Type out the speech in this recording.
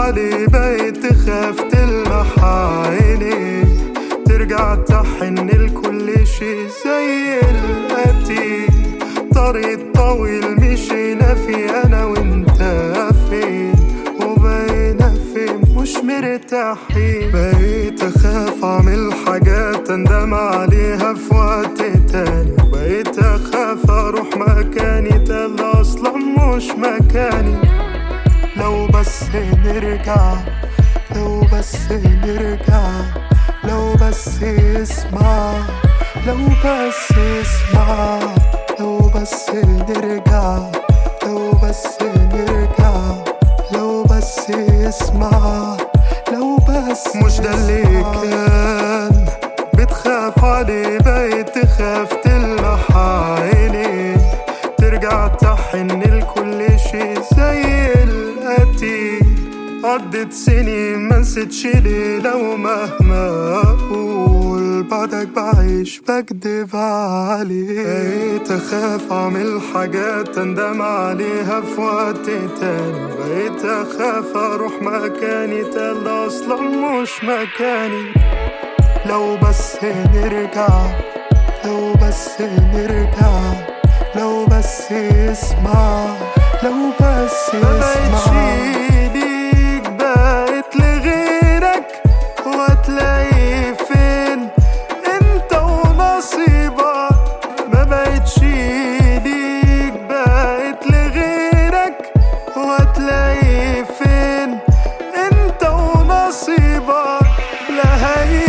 علي بقيت تخاف تلمح عيني ترجع تحن لكل شي زي القتيل طريق طويل مشينا فيه انا وانت فين وبقينا فين مش مرتاحين بقيت اخاف اعمل حاجات اندم عليها في وقت تاني وبقيت اخاف اروح مكاني ده اللي اصلا مش مكاني لو بس نرجع لو بس نرجع لو بس اسمع لو بس اسمع لو بس نرجع لو بس نرجع لو بس اسمع لو بس مش ده اللي كان بتخاف عليه بقيت تخاف تلمح عيني ترجع تحن لكل شي زي القتيل عدت سنين ما نسيتش ليه لو مهما اقول بعدك بعيش بكدب عليك بقيت اخاف اعمل حاجات اندم عليها في وقت تاني بقيت اخاف اروح مكاني ده اللي اصلا مش مكاني لو بس نرجع لو بس نرجع لو بس اسمع لو بس اسمع ليك بقيت لغيرك وهتلاقي فين انت ونصيبك ما بقتش ليك بقيت لغيرك وهتلاقي فين انت ونصيبك لا هي